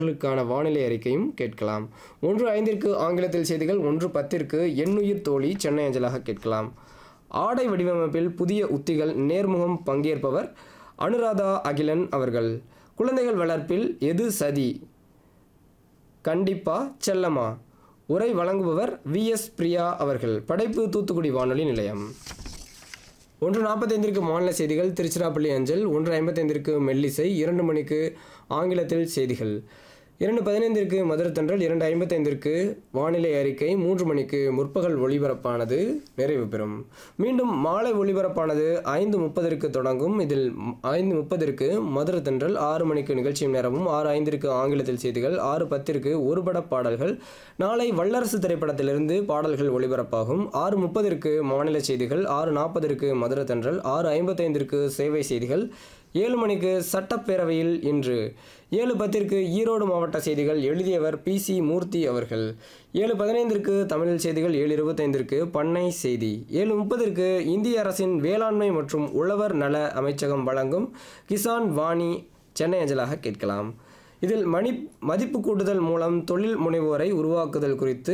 களுக்கான வானிலை அறிக்கையும் கேட்கலாம் ஒன்று ஐந்திற்கு ஆங்கிலத்தில் செய்திகள் ஒன்று பத்திற்கு எண்ணுயிர் தோழி சென்னை அஞ்சலாக கேட்கலாம் ஆடை வடிவமைப்பில் புதிய உத்திகள் நேர்முகம் பங்கேற்பவர் அனுராதா அகிலன் அவர்கள் குழந்தைகள் வளர்ப்பில் எது சதி கண்டிப்பா செல்லமா உரை வழங்குபவர் வி எஸ் பிரியா அவர்கள் படைப்பு தூத்துக்குடி வானொலி நிலையம் ஒன்று நாற்பத்தைந்திற்கு மாநில செய்திகள் திருச்சிராப்பள்ளி அஞ்சல் ஒன்று ஐம்பத்தைந்திற்கு மெல்லிசை இரண்டு மணிக்கு ஆங்கிலத்தில் செய்திகள் இரண்டு பதினைந்திற்கு மதுரத்தன்றல் இரண்டு ஐம்பத்தைந்திற்கு வானிலை அறிக்கை மூன்று மணிக்கு முற்பகல் ஒளிபரப்பானது நிறைவு பெறும் மீண்டும் மாலை ஒளிபரப்பானது ஐந்து முப்பதற்கு தொடங்கும் இதில் ஐந்து முப்பதற்கு மதுரத்தன்றல் ஆறு மணிக்கு நிகழ்ச்சியும் நேரமும் ஆறு ஐந்திற்கு ஆங்கிலத்தில் செய்திகள் ஆறு பத்திற்கு ஒருபட பாடல்கள் நாளை வல்லரசு திரைப்படத்திலிருந்து பாடல்கள் ஒளிபரப்பாகும் ஆறு முப்பதற்கு மாநில செய்திகள் ஆறு நாற்பதற்கு மதுரத்தன்றல் ஆறு ஐம்பத்தைந்திற்கு சேவை செய்திகள் ஏழு மணிக்கு சட்டப்பேரவையில் இன்று ஏழு பத்திற்கு ஈரோடு மாவட்ட செய்திகள் எழுதியவர் பி சி மூர்த்தி அவர்கள் ஏழு பதினைந்திற்கு தமிழில் செய்திகள் ஏழு இருபத்தைந்திற்கு பண்ணை செய்தி ஏழு முப்பதற்கு இந்திய அரசின் வேளாண்மை மற்றும் உழவர் நல அமைச்சகம் வழங்கும் கிசான் வாணி சென்னை அஞ்சலாக கேட்கலாம் இதில் மணி மதிப்பு கூட்டுதல் மூலம் தொழில் முனைவோரை உருவாக்குதல் குறித்து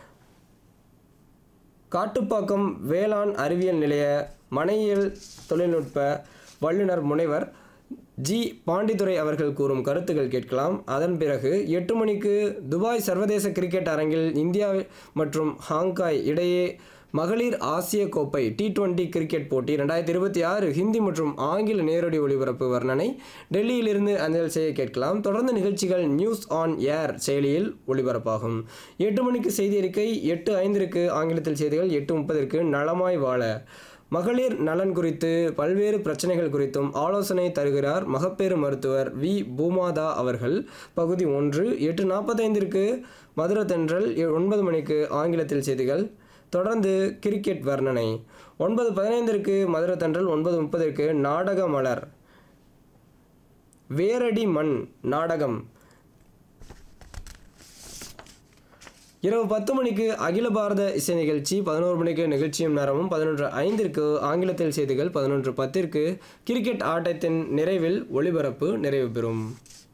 காட்டுப்பாக்கம் வேளாண் அறிவியல் நிலைய மனையியல் தொழில்நுட்ப வல்லுநர் முனைவர் ஜி பாண்டித்துரை அவர்கள் கூறும் கருத்துக்கள் கேட்கலாம் அதன் பிறகு எட்டு மணிக்கு துபாய் சர்வதேச கிரிக்கெட் அரங்கில் இந்தியா மற்றும் ஹாங்காய் இடையே மகளிர் ஆசிய கோப்பை டி டுவெண்டி கிரிக்கெட் போட்டி ரெண்டாயிரத்தி இருபத்தி ஆறு ஹிந்தி மற்றும் ஆங்கில நேரடி ஒளிபரப்பு வர்ணனை டெல்லியிலிருந்து அஞ்சல் செய்ய கேட்கலாம் தொடர்ந்து நிகழ்ச்சிகள் நியூஸ் ஆன் ஏர் செயலியில் ஒளிபரப்பாகும் எட்டு மணிக்கு செய்தி அறிக்கை எட்டு ஐந்திற்கு ஆங்கிலத்தில் செய்திகள் எட்டு முப்பதற்கு நலமாய் வாழ மகளிர் நலன் குறித்து பல்வேறு பிரச்சனைகள் குறித்தும் ஆலோசனை தருகிறார் மகப்பேறு மருத்துவர் வி பூமாதா அவர்கள் பகுதி ஒன்று எட்டு நாற்பத்தைந்திற்கு மதுரை தென்றல் எ- ஒன்பது மணிக்கு ஆங்கிலத்தில் செய்திகள் தொடர்ந்து கிரிக்கெட் வர்ணனை ஒன்பது பதினைந்திற்கு மதுரை தென்றல் ஒன்பது முப்பதற்கு நாடக மலர் வேரடி மண் நாடகம் இரவு பத்து மணிக்கு அகில பாரத இசை நிகழ்ச்சி பதினோரு மணிக்கு நிகழ்ச்சியும் நேரமும் பதினொன்று ஐந்திற்கு ஆங்கிலத்தில் செய்திகள் பதினொன்று பத்திற்கு கிரிக்கெட் ஆட்டத்தின் நிறைவில் ஒளிபரப்பு நிறைவு பெறும்